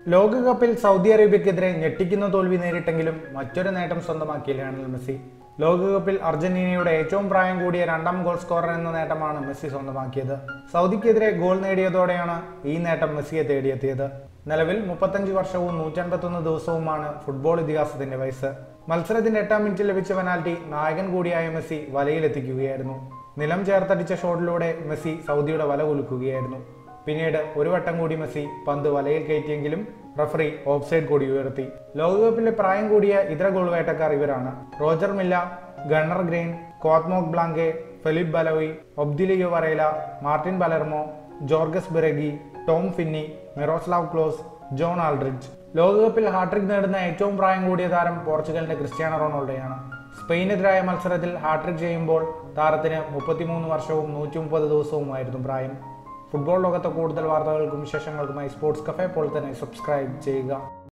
ലോകകപ്പിൽ സൗദി അറേബ്യക്കെതിരെ ഞെട്ടിക്കുന്ന തോൽവി നേരിട്ടെങ്കിലും മറ്റൊരു നേട്ടം സ്വന്തമാക്കി ലയണൽ മെസ്സി ലോകകപ്പിൽ അർജന്റീനയുടെ ഏറ്റവും പ്രായം കൂടിയ രണ്ടാം ഗോൾ സ്കോറർ എന്ന നേട്ടമാണ് മെസ്സി സ്വന്തമാക്കിയത് സൗദിക്കെതിരെ ഗോൾ നേടിയതോടെയാണ് ഈ നേട്ടം മെസ്സിയെ തേടിയെത്തിയത് നിലവിൽ മുപ്പത്തഞ്ച് വർഷവും നൂറ്റൻപത്തൊന്ന് ദിവസവുമാണ് ഫുട്ബോൾ ഇതിഹാസത്തിന്റെ വയസ്സ് മത്സരത്തിന്റെ എട്ടാം മിനിറ്റിൽ ലഭിച്ച പെനാൽറ്റി നായകൻ കൂടിയായ മെസ്സി വലയിലെത്തിക്കുകയായിരുന്നു നിലം ചേർത്തടിച്ച ഷോട്ടിലൂടെ മെസ്സി സൗദിയുടെ വല കുലുക്കുകയായിരുന്നു പിന്നീട് ഒരു വട്ടം കൂടി മെസ്സി പന്ത് വലയിൽ കയറ്റിയെങ്കിലും റഫറി ഓഫ്സൈഡ് കൂടി ഉയർത്തി ലോകകപ്പിലെ പ്രായം കൂടിയ ഇതര ഗോൾ വേട്ടക്കാർ ഇവരാണ് റോജർ മില്ല ഗണ്ണർ ഗ്രെയിൻ കോത്മോക് ബ്ലാങ്കെ ഫെലിപ്പ് ബലോയി ഒബ്ദിലിയോ വറേല മാർട്ടിൻ ബലർമോ ജോർഗസ് ബിറഗി Tom Finney Miroslav Klose John Aldridge ലോകകപ്പിൽ ഹാട്രിക് നേടുന്ന ഏറ്റവും പ്രായം കൂടിയ താരം പോർച്ചുഗലിന്റെ ക്രിസ്ത്യാനോ റൊണാൾഡോയാണ് സ്പെയിനെതിരായ മത്സരത്തിൽ ഹാട്രിക് ചെയ്യുമ്പോൾ താരത്തിന് മുപ്പത്തിമൂന്ന് വർഷവും നൂറ്റി മുപ്പത് ദിവസവുമായിരുന്നു പ്രായം ഫുട്ബോൾ ലോകത്തെ കൂടുതൽ വാർത്തകൾക്കും വിശേഷങ്ങൾക്കുമായി സ്പോർട്സ് കഫേ പോലെ തന്നെ സബ്സ്ക്രൈബ് ചെയ്യുക